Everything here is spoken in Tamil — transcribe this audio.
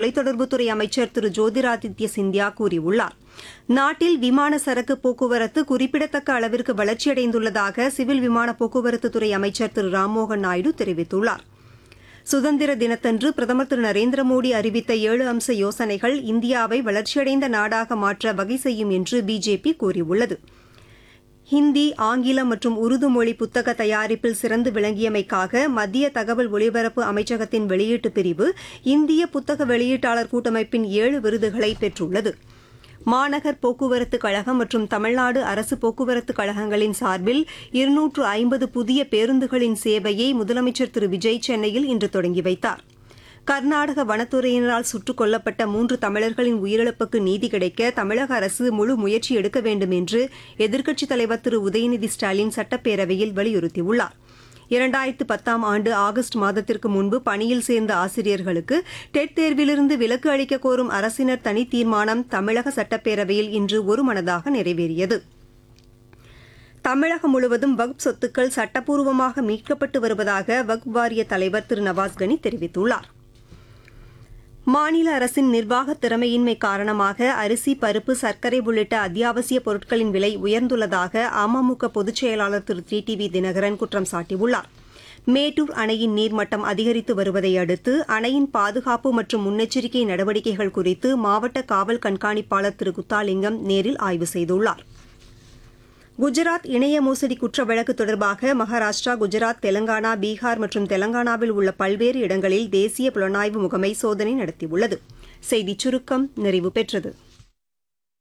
தொலைத்தொடர்புத்துறை அமைச்சர் திரு ஜோதிராதித்ய சிந்தியா கூறியுள்ளார் நாட்டில் விமான சரக்கு போக்குவரத்து குறிப்பிடத்தக்க அளவிற்கு வளர்ச்சியடைந்துள்ளதாக சிவில் விமான போக்குவரத்து துறை அமைச்சர் திரு ராம்மோகன் நாயுடு தெரிவித்துள்ளார் சுதந்திர தினத்தன்று பிரதமர் திரு நரேந்திர மோடி அறிவித்த ஏழு அம்ச யோசனைகள் இந்தியாவை வளர்ச்சியடைந்த நாடாக மாற்ற வகை செய்யும் என்று பிஜேபி கூறியுள்ளது ஹிந்தி ஆங்கிலம் மற்றும் உருது மொழி புத்தக தயாரிப்பில் சிறந்து விளங்கியமைக்காக மத்திய தகவல் ஒலிபரப்பு அமைச்சகத்தின் வெளியீட்டு பிரிவு இந்திய புத்தக வெளியீட்டாளர் கூட்டமைப்பின் ஏழு விருதுகளை பெற்றுள்ளது மாநகர் போக்குவரத்து கழகம் மற்றும் தமிழ்நாடு அரசு போக்குவரத்து கழகங்களின் சார்பில் இருநூற்று ஐம்பது புதிய பேருந்துகளின் சேவையை முதலமைச்சர் திரு விஜய் சென்னையில் இன்று தொடங்கி வைத்தார் கர்நாடக வனத்துறையினரால் சுட்டுக் கொல்லப்பட்ட மூன்று தமிழர்களின் உயிரிழப்புக்கு நீதி கிடைக்க தமிழக அரசு முழு முயற்சி எடுக்க வேண்டும் என்று எதிர்க்கட்சித் தலைவர் திரு உதயநிதி ஸ்டாலின் சட்டப்பேரவையில் வலியுறுத்தியுள்ளார் இரண்டாயிரத்து பத்தாம் ஆண்டு ஆகஸ்ட் மாதத்திற்கு முன்பு பணியில் சேர்ந்த ஆசிரியர்களுக்கு டெட் தேர்விலிருந்து விலக்கு அளிக்க கோரும் அரசினர் தனி தீர்மானம் தமிழக சட்டப்பேரவையில் இன்று ஒருமனதாக நிறைவேறியது தமிழகம் முழுவதும் வக்ப் சொத்துக்கள் சட்டப்பூர்வமாக மீட்கப்பட்டு வருவதாக வக்ப் வாரிய தலைவர் திரு நவாஸ்கனி தெரிவித்துள்ளார் மாநில அரசின் நிர்வாக திறமையின்மை காரணமாக அரிசி பருப்பு சர்க்கரை உள்ளிட்ட அத்தியாவசிய பொருட்களின் விலை உயர்ந்துள்ளதாக அமமுக பொதுச் செயலாளர் Thiru T T V Dhinakaran குற்றம் சாட்டியுள்ளார் மேட்டூர் அணையின் நீர்மட்டம் அதிகரித்து வருவதை அடுத்து அணையின் பாதுகாப்பு மற்றும் முன்னெச்சரிக்கை நடவடிக்கைகள் குறித்து மாவட்ட காவல் கண்காணிப்பாளர் திரு குத்தாலிங்கம் நேரில் ஆய்வு செய்துள்ளார் குஜராத் இணைய மோசடி குற்ற வழக்கு தொடர்பாக மகாராஷ்டிரா குஜராத் தெலங்கானா பீகார் மற்றும் தெலங்கானாவில் உள்ள பல்வேறு இடங்களில் தேசிய புலனாய்வு முகமை சோதனை நடத்தியுள்ளது செய்திச் சுருக்கம் நிறைவு பெற்றது